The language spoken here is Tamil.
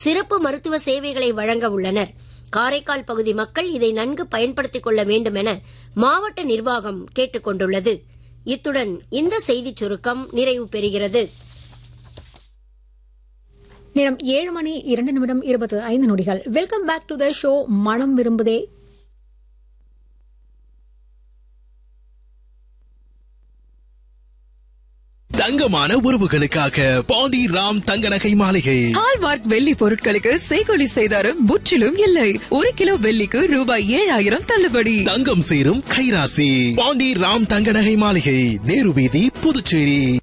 சிறப்பு மருத்துவ சேவைகளை வழங்க உள்ளனர் காரைக்கால் பகுதி மக்கள் இதை நன்கு பயன்படுத்திக் கொள்ள வேண்டும் என மாவட்ட நிர்வாகம் கேட்டுக் கொண்டுள்ளது இத்துடன் இந்த செய்திச் சுருக்கம் நிறைவு பெறுகிறது நேரம் ஏழு மணி இரண்டு நிமிடம் இருபது ஐந்து நொடிகள் welcome back to the show மனம் விரும்புதே தங்கமான உறவுகளுக்காக பாண்டி ராம் தங்க நகை மாளிகை ஹால்மார்க் வெள்ளி பொருட்களுக்கு செய்கொலி செய்தாரும் முற்றிலும் இல்லை ஒரு கிலோ வெள்ளிக்கு ரூபாய் ஏழாயிரம் தள்ளுபடி தங்கம் சேரும் கைராசி பாண்டி ராம் தங்க நகை மாளிகை நேரு வீதி புதுச்சேரி